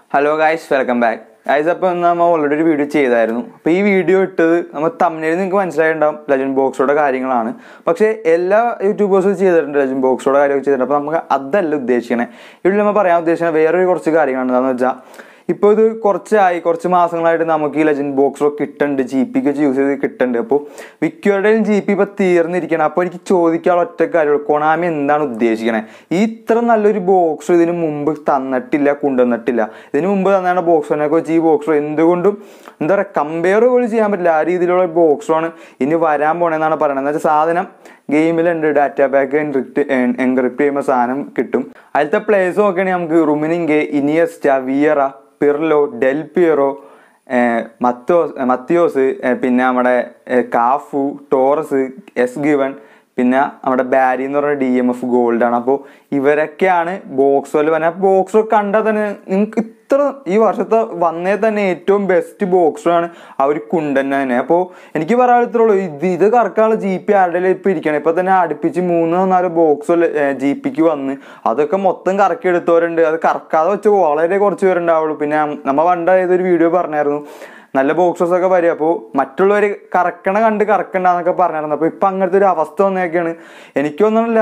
hello guys welcome back guys അപ്പോൾ നമ്മൾ already ഒരു വീഡിയോ ചെയ്തായിരുന്നു അപ്പോൾ ഈ വീഡിയോ ഇട്ടത് നമ്മൾ തമ്മിൽ നിങ്ങൾക്ക് മനസ്സിലായിട്ടുണ്ടാവും ലെജൻഡ് ബോക്സോടെ കാര്യങ്ങളാണ് പക്ഷേ എല്ലാ യൂട്യൂബേഴ്സും ചെയ്തിട്ടുണ്ട് ലെജൻഡ് ബോക്സോടെ കാര്യമൊക്കെ ചെയ്തിട്ടുണ്ട് അപ്പോൾ നമുക്ക് അതല്ല ഉദ്ദേശിക്കണേ ഇവിടെ നമ്മൾ പറയാൻ ഉദ്ദേശിക്കുന്നത് വേറൊരു കുറച്ച് കാര്യങ്ങളാണ് എന്താണെന്ന് വെച്ചാൽ ഇപ്പോൾ ഇത് കുറച്ചായി കുറച്ച് മാസങ്ങളായിട്ട് നമുക്ക് ഈ ലെജൻഡ് ബോക്സോ കിട്ടുന്നുണ്ട് ജി പിക്ക് വെച്ച് യൂസ് ചെയ്ത് കിട്ടുന്നുണ്ട് അപ്പോൾ മിക്കവരുടെയും ജി പി ഇപ്പോൾ തീർന്നിരിക്കണം അപ്പോൾ എനിക്ക് ചോദിക്കാനുള്ള ഒറ്റ കാര്യമുള്ളൂ കൊണാമി എന്താണ് ഉദ്ദേശിക്കണേ ഈ ഇത്ര നല്ലൊരു ബോക്സ് ഇതിന് മുമ്പ് തന്നിട്ടില്ല കൊണ്ടുവന്നിട്ടില്ല ഇതിന് മുമ്പ് തന്നാണ് ബോക്സിനൊക്കെ വെച്ച് ഈ ബോക്സ് എന്തുകൊണ്ടും എന്താ പറയുക കമ്പയർ പോലും ചെയ്യാൻ പറ്റില്ല ആ രീതിയിലുള്ള ബോക്സാണ് ഇനി വരാൻ പോണെന്നാണ് പറയുന്നത് എന്ന് വെച്ചാൽ സാധനം ഗെയിമിലുണ്ട് ഡാറ്റ പാക്ക് എൻക്രിപ്റ്റ് എൻക്രിപ്റ്റ് ചെയ്യുമ്പോൾ സാധനം കിട്ടും അതിലത്തെ പ്ലേസ് നോക്കുകയാണെങ്കിൽ നമുക്ക് Rummenigge Iniesta Vieira Pirlo Del Piero Matthaus Matthaus ഏഹ് പിന്നെ നമ്മുടെ ഏഹ് കാഫു ടോറസ് എസ് ഗിവൺ പിന്നെ നമ്മുടെ ബാരി എന്ന് പറയുന്ന ഡി എം എഫ് ഗോൾഡ് ആണ് അപ്പോൾ ഇവരൊക്കെയാണ് ബോക്സോയിൽ വന്നെ ബോക്സോ കണ്ടാൽ തന്നെ നിങ്ങൾക്ക് ഇത്ര ഈ വർഷത്തെ വന്നേ തന്നെ ഏറ്റവും ബെസ്റ്റ് ബോക്സാണ് ആ ഒരു കുണ്ടൻ തന്നെ അപ്പോൾ എനിക്ക് പറയാൻ ഇത്രയുള്ളൂ ഇത് ഇത് കറക്കാനുള്ള ജി പി ആരുടെ ഇപ്പം ഇരിക്കണം ഇപ്പം തന്നെ അടുപ്പിച്ച് മൂന്നോ നാലോ ബോക്സ് ജി പിക്ക് വന്ന് അതൊക്കെ മൊത്തം കറക്കി എടുത്തവരുണ്ട് അത് കറക്കാതെ വെച്ച് വളരെ കുറച്ച് പേരുണ്ടാവുള്ളൂ പിന്നെ നമ്മ പണ്ട് ഏതൊരു വീഡിയോ പറഞ്ഞായിരുന്നു നല്ല ബോക്സസ് ഒക്കെ വരും അപ്പോൾ മറ്റുള്ളവർ കറക്കണ കണ്ട് കറക്കണ്ടെന്നൊക്കെ പറഞ്ഞിരുന്നു അപ്പോൾ ഇപ്പം അങ്ങനത്തെ ഒരു അവസ്ഥ വന്നേക്കാണ് എനിക്കൊന്നുമില്ല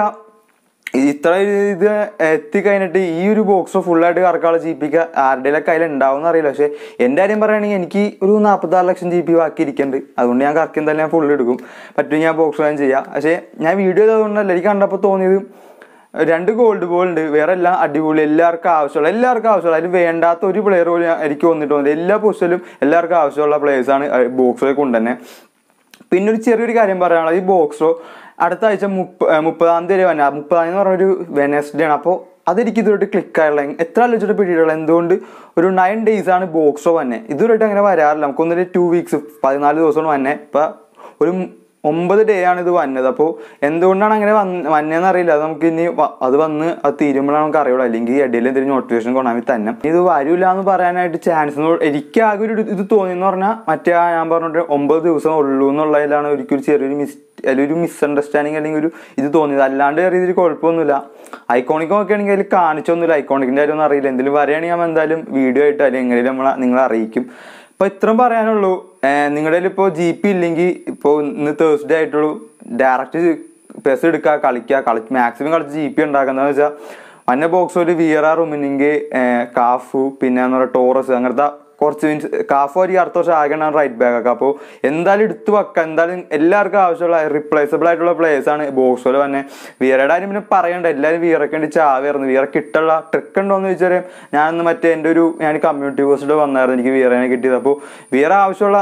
ഇത്ര ഇത് എത്തിക്കഴിഞ്ഞിട്ട് ഈ ഒരു ബോക്സ് ഫുള്ളായിട്ട് കറക്കാനുള്ള ജി പിക്ക് ആരുടെയും കയ്യിൽ ഉണ്ടാവും അറിയില്ല പക്ഷേ എൻ്റെ കാര്യം പറയുകയാണെങ്കിൽ എനിക്ക് ഒരു നാൽപ്പത്താറ് ലക്ഷം ജി പി ബാക്കി ഇരിക്കുന്നുണ്ട് അതുകൊണ്ട് ഞാൻ കറക്കി എന്തായാലും ഞാൻ ഫുൾ എടുക്കും പറ്റും ഞാൻ ബോക്സ് വാങ്ങി ചെയ്യാം പക്ഷേ ഞാൻ വീഡിയോ ചെയ്തതുകൊണ്ടല്ല എനിക്ക് കണ്ടപ്പോൾ തോന്നിയത് രണ്ട് ഗോൾഡ് ബോൾ ഉണ്ട് വേറെ എല്ലാം അടിപൊളി എല്ലാവർക്കും ആവശ്യമുള്ള എല്ലാവർക്കും ആവശ്യമുള്ള അതിൽ വേണ്ടാത്ത ഒരു പ്ലെയർ പോലും ഞാൻ- എനിക്ക് വന്നിട്ട് തോന്നുന്നില്ല എല്ലാ പൊസിഷനിലും എല്ലാവർക്കും ആവശ്യമുള്ള പ്ലേയേഴ്സാണ് ബോക്സിലേക്ക് കൊണ്ടുതന്നെ പിന്നെ ഒരു ചെറിയൊരു കാര്യം പറയാനുള്ളത് ഈ ബോക്സോ അടുത്ത ആഴ്ച മുപ്പ ഏർ മുപ്പതാം തീയതി വരെ വന്നെ മുപ്പതാം തീയതി എന്ന് പറഞ്ഞൊരു വെനസ്ഡേ ആണ് അപ്പോൾ അതെനിക്ക് ഇതുവരെ ക്ലിക്ക് ആയുള്ള എത്ര ആലോചിച്ചിട്ട് പിടിയിട്ടുള്ള എന്തുകൊണ്ട് ഒരു നയൻ ഡേയ്സ് ആണ് ബോക്സോ വന്നെ ഇതുവരെയായിട്ട് അങ്ങനെ വരാറില്ല നമുക്കൊന്നൊരു ടു വീക്സ് പതിനാല് ദിവസമാണ് വന്നെ ഇപ്പം ഒരു ഒമ്പത് ഡേ ആണ് ഇത് വന്നത് അപ്പോൾ എന്തുകൊണ്ടാണ് അങ്ങനെ വന്ന് വന്നതെന്ന് അറിയില്ല അത് നമുക്ക് ഇനി വ- അത് വന്ന് അത് തീരുമ്പോഴാണ് നമുക്ക് അറിയുള്ളൂ അല്ലെങ്കിൽ ഇടയിൽ എന്തെങ്കിലും നോട്ടിഫിക്കേഷൻ കൊണ്ടാൽ തന്നെ ഇത് വരില്ല എന്ന് പറയാനായിട്ട് ചാൻസ് എനിക്ക് ആകെ ഒരു ഇത് തോന്നിയെന്ന് പറഞ്ഞാൽ മറ്റേ ആ ഞാൻ പറഞ്ഞിട്ട് ഒമ്പത് ദിവസം ഉള്ളൂ എന്നുള്ളതിലാണ് ഒരിക്കലും ചെറിയൊരു മിസ് ഒരു മിസ്അണ്ടർസ്റ്റാൻഡിങ് അല്ലെങ്കിൽ ഒരു ഇത് തോന്നിയത് അല്ലാണ്ട് വേറെ ഇതിൽ കുഴപ്പമൊന്നുമില്ല ഐക്കോണിക് നോക്കുകയാണെങ്കിൽ അതിൽ കാണിച്ചൊന്നുമില്ല ഐക്കോണിക്കിൻ്റെ കാര്യം ഒന്നും അറിയില്ല എന്തെങ്കിലും വരികയാണെങ്കിൽ നമ്മൾ എന്തായാലും വീഡിയോ ആയിട്ട് അല്ലെങ്കിൽ എങ്ങനെയും നമ്മൾ നിങ്ങളെ അറിയിക്കും അപ്പോൾ ഇത്രയും പറയാനുള്ളൂ നിങ്ങളുടെ ഇപ്പോൾ ജി പി ഇല്ലെങ്കിൽ ഇപ്പോൾ ഇന്ന് തേഴ്സ്ഡേ ആയിട്ടുള്ളൂ ഡയറക്റ്റ് പെസ് എടുക്കുക കളിക്കുക കളി മാക്സിമം കളിച്ച് ജി പി ഉണ്ടാക്കുന്നതെന്ന് വെച്ചാൽ മഞ്ഞ ബോക്സ് ഒരു വിയറ റുമിനിങ് കാഫു പിന്നെ എന്ന് പറയുക ടോറസ് അങ്ങനത്തെ കുറച്ച് മീൻസ് കാഫു ആയിരിക്കും അടുത്ത വർഷം ആകണം റൈറ്റ് ബാക്ക് ഒക്കെ അപ്പോൾ എന്തായാലും എടുത്തു വെക്കാം എന്തായാലും എല്ലാവർക്കും ആവശ്യമുള്ള റിപ്ലേസബിൾ ആയിട്ടുള്ള പ്ലേയേഴ്സ് ആണ് ബോക്സ് തന്നെ വിയറയുടെ കാര്യം പിന്നെ പറയണ്ട എല്ലാവരും വിയറൊക്കെ വേണ്ടി ചാവായിരുന്നു വിയറ കിട്ടുള്ള ട്രിക്ക് ഉണ്ടോ എന്ന് ചോദിച്ചാൽ ഞാനൊന്ന് മറ്റേ എൻ്റെ ഒരു ഞാൻ കമ്മ്യൂണിറ്റി പോസ്റ്റിൽ വന്നായിരുന്നു എനിക്ക് വിയറനെ കിട്ടിയത് അപ്പോൾ വിയറ ആവശ്യമുള്ള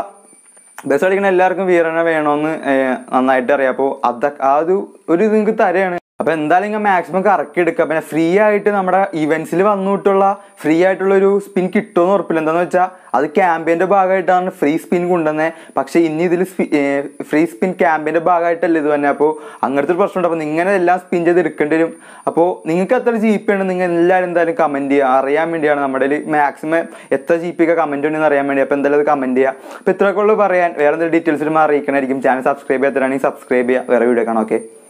ബസ് കളിക്കുന്ന എല്ലാവർക്കും വീറനെ വേണമെന്ന് ഏഹ്, നന്നായിട്ട് അറിയാം അപ്പോൾ അതൊക്കെ ആ ഒരു ഒരു ഇത് നിങ്ങൾക്ക് തരെയാണ് അപ്പൊ എന്തായാലും ഇങ്ങനെ മാക്സിമം കറക്കി എടുക്കുക പിന്നെ ഫ്രീ ആയിട്ട് നമ്മുടെ ഇവന്റ്സിൽ വന്നിട്ടുള്ള ഫ്രീ ആയിട്ടുള്ള ഒരു സ്പിൻ കിട്ടുമെന്ന് ഉറപ്പില്ല എന്താന്ന് വെച്ചാൽ അത് ക്യാമ്പയിന്റെ ഭാഗമായിട്ടാണ് ഫ്രീ സ്പിൻ കൊണ്ടുവന്നത് പക്ഷെ ഇനി ഇതിൽ ഫ്രീ സ്പിൻ ക്യാമ്പയിന്റെ ഭാഗമായിട്ടല്ല ഇത് തന്നെ അപ്പോൾ അങ്ങനത്തെ ഒരു പ്രശ്നമുണ്ട് അപ്പോൾ ഇങ്ങനെ എല്ലാം സ്പിൻ ചെയ്ത് എടുക്കേണ്ടി വരും അപ്പോൾ നിങ്ങൾക്ക് എത്ര ജി പി ഉണ്ട് നിങ്ങൾ എല്ലാവരും എന്തായാലും കമന്റ് ചെയ്യുക അറിയാൻ വേണ്ടിയാണ് നമ്മുടെ മാക്സിമം എത്ര ജി പി ഒക്കെ കമന്റ് ഉണ്ടെന്ന് അറിയാൻ വേണ്ടി അപ്പോൾ എന്തായാലും അത് കമന്റ് ചെയ്യുക അപ്പോൾ ഇത്രയൊക്കെ ഉള്ളൂ പറയാൻ വേറെ എന്തെങ്കിലും ഡീറ്റെയിൽസിലും അറിയിക്കണമായിരിക്കും ചാനൽ സബ്സ്ക്രൈബ് ചെയ്യാത്തതാണെങ്കിൽ സബ്സ്ക്രൈബ് ചെയ്യുക വേറെ വീഡിയോ കാണാം ഓക്കെ